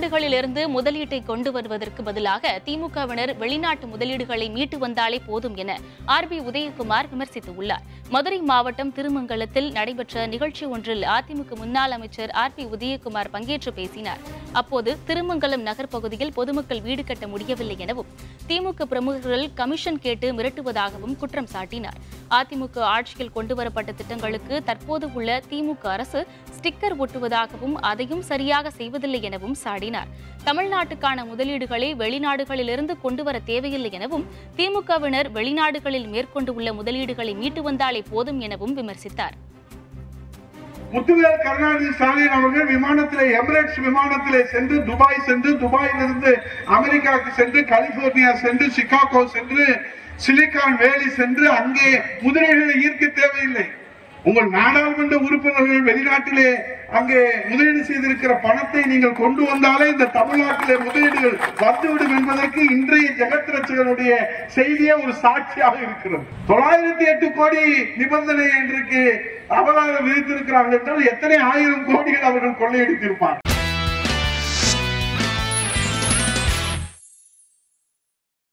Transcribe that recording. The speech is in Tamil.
வெளிநாடுகளிலிருந்து முதலீட்டை கொண்டு வருவதற்கு பதிலாக திமுகவினர் வெளிநாட்டு முதலீடுகளை மீட்டு வந்தாலே போதும் என ஆர் பி உதயகுமார் விமர்சித்துள்ளார் மதுரை மாவட்டம் திருமங்கலத்தில் நடைபெற்ற நிகழ்ச்சி ஒன்றில் அதிமுக முன்னாள் அமைச்சர் ஆர் பி உதயகுமார் பங்கேற்று பேசினார் அப்போது திருமங்கலம் நகர் பகுதியில் பொதுமக்கள் வீடு கட்ட முடியவில்லை எனவும் திமுக பிரமுகர்கள் கமிஷன் கேட்டு மிரட்டுவதாகவும் குற்றம் சாட்டினார் அதிமுக ஆட்சியில் கொண்டுவரப்பட்ட திட்டங்களுக்கு தற்போது உள்ள திமுக அரசு ஸ்டிக்கர் ஒட்டுவதாகவும் அதையும் சரியாக செய்வதில்லை எனவும் சாடினார் தமிழ்நாட்டுக்கான முதலீடுகளை வெளிநாடுகளிலிருந்து கொண்டுவர தேவையில்லை எனவும் திமுகவினர் வெளிநாடுகளில் மேற்கொண்டு உள்ள முதலீடுகளை மீட்டு வந்தாலே போதும் எனவும் விமர்சித்தார் முத்துவேல் கருணாநிதி ஸ்டாலின் அவர்கள் விமானத்திலே எமிரேட்ஸ் விமானத்திலே சென்று துபாய் சென்று துபாயிலிருந்து அமெரிக்காவுக்கு சென்று கலிபோர்னியா சென்று சிகாகோ சென்று சிலிகான் வேலி சென்று அங்கே முதலீடுகளை ஈர்க்க தேவையில்லை உங்கள் நாடாளுமன்ற உறுப்பினர்கள் வெளிநாட்டிலே அங்கே முதலீடு செய்திருக்கிற பணத்தை நீங்கள் கொண்டு வந்தாலே இந்த தமிழ்நாட்டிலே முதலீடுகள் வந்துவிடும் என்பதற்கு இன்றைய ஜெகத் ரட்சகனுடைய செய்தியே ஒரு சாட்சியாக இருக்கிறது தொள்ளாயிரத்தி எட்டு கோடி நிபந்தனை இன்றைக்கு அபராதம் விதித்திருக்கிறார்கள் என்றால் எத்தனை ஆயிரம் கோடிகள் அவர்கள் கொள்ளையடித்திருப்பார்